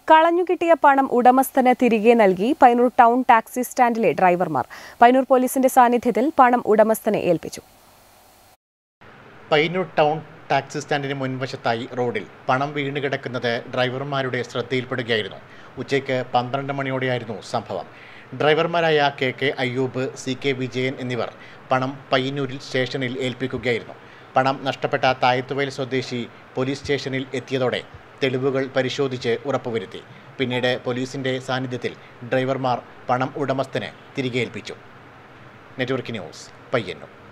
കളഞ്ഞുകിട്ടിയ പണം ഉടമസ്ഥന് തിരികെ നൽകി പൈനൂർ ടൗൺ ടാക്സി സ്റ്റാൻഡിലെ ഡ്രൈവർമാർ പൈനൂർ പോലീസിന്റെ സാന്നിധ്യത്തിൽ പണം ഉടമസ്ഥനെ ഏൽപ്പിച്ചു പയ്യന്നൂർ ടൗൺ ടാക്സി സ്റ്റാൻഡിന് മുൻവശത്തായി റോഡിൽ പണം വീണ് കിടക്കുന്നത് ഡ്രൈവർമാരുടെ ശ്രദ്ധയിൽപ്പെടുകയായിരുന്നു ഉച്ചയ്ക്ക് പന്ത്രണ്ട് മണിയോടെയായിരുന്നു സംഭവം ഡ്രൈവർമാരായ K K Ayyub C K Vijayan എന്നിവർ പണം പയ്യന്നൂരിൽ സ്റ്റേഷനിൽ ഏൽപ്പിക്കുകയായിരുന്നു പണം നഷ്ടപ്പെട്ട തായത്തുവയൽ സ്വദേശി പോലീസ് സ്റ്റേഷനിൽ എത്തിയതോടെ തെളിവുകൾ പരിശോധിച്ച് ഉറപ്പുവരുത്തി പിന്നീട് പോലീസിന്റെ സാന്നിധ്യത്തിൽ ഡ്രൈവർമാർ പണം ഉടമസ്ഥന് തിരികെ ഏൽപ്പിച്ചു നെറ്റ്വർക്ക് ന്യൂസ് പയ്യന്നൂർ